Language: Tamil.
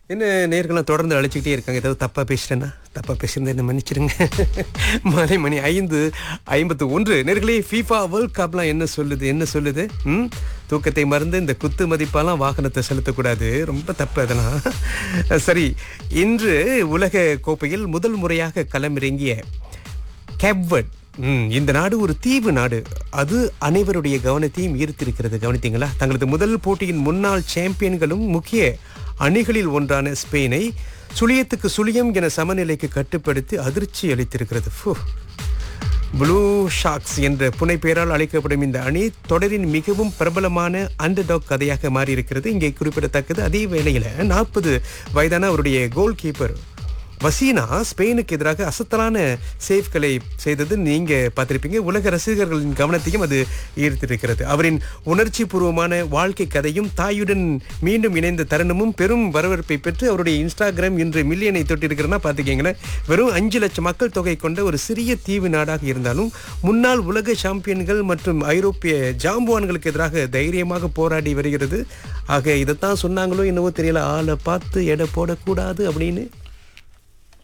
என்ன நேர்கள்லாம் தொடர்ந்து அழைச்சிக்கிட்டே இருக்காங்க ஏதாவது தப்பாக பேசுகிறேன்னா தப்பாக பேசுகிறேன் என்ன மன்னிச்சிடுங்க மாலை மணி ஐந்து ஐம்பத்து ஒன்று நேர்களே ஃபீஃபா வேர்ல்ட் கப்லாம் என்ன சொல்லுது என்ன சொல்லுது ம் தூக்கத்தை மறந்து இந்த குத்து மதிப்பாலாம் வாகனத்தை செலுத்தக்கூடாது ரொம்ப தப்பு அதெல்லாம் சரி இன்று உலக கோப்பையில் முதல் முறையாக களமிறங்கிய கேப்வர்ட் ம், இந்த நாடு ஒரு தீவு நாடு அது அனைவருடைய கவனத்தையும் ஈர்த்திருக்கிறது கவனித்தீங்களா தங்களது முதல் போட்டியின் முன்னாள் சாம்பியன்களும் முக்கிய அணிகளில் ஒன்றான ஸ்பெயினை சுழியத்துக்கு சுழியம் என சமநிலைக்கு கட்டுப்படுத்தி அதிர்ச்சி அளித்திருக்கிறது ஃபு. ப்ளூ ஷாக்ஸ் என்ற புனைப்பெயரால் அழைக்கப்படும் இந்த அணி தொடரின் மிகவும் பிரபலமான அண்டர்டாக் கதையாக மாறியிருக்கிறது இங்கே குறிப்பிடத்தக்கது அதே வேளையில் நாற்பது வயதான அவருடைய கோல் கீப்பர் வசீனா ஸ்பெயினுக்கு எதிராக அசத்தலான சேவ்களை செய்தது நீங்க பார்த்திருப்பீங்க உலக ரசிகர்களின் கவனத்தையும் அது ஈர்த்திருக்கிறது அவரின் உணர்ச்சி பூர்வமான வாழ்க்கை கதையும் தாயுடன் மீண்டும் இணைந்த தருணமும் பெரும் வரவேற்பை பெற்று அவருடைய இன்ஸ்டாகிராம் இன்று மில்லியனை தொட்டிருக்கிறனா பார்த்துக்கிங்களேன் வெறும் அஞ்சு லட்சம் மக்கள் தொகை கொண்ட ஒரு சிறிய தீவு நாடாக இருந்தாலும் முன்னாள் உலக சாம்பியன்கள் மற்றும் ஐரோப்பிய ஜாம்புவான்களுக்கு எதிராக தைரியமாக போராடி வருகிறது ஆக இதைத்தான் சொன்னாங்களோ என்னவோ தெரியல ஆளை பார்த்து எடை போடக்கூடாது அப்படின்னு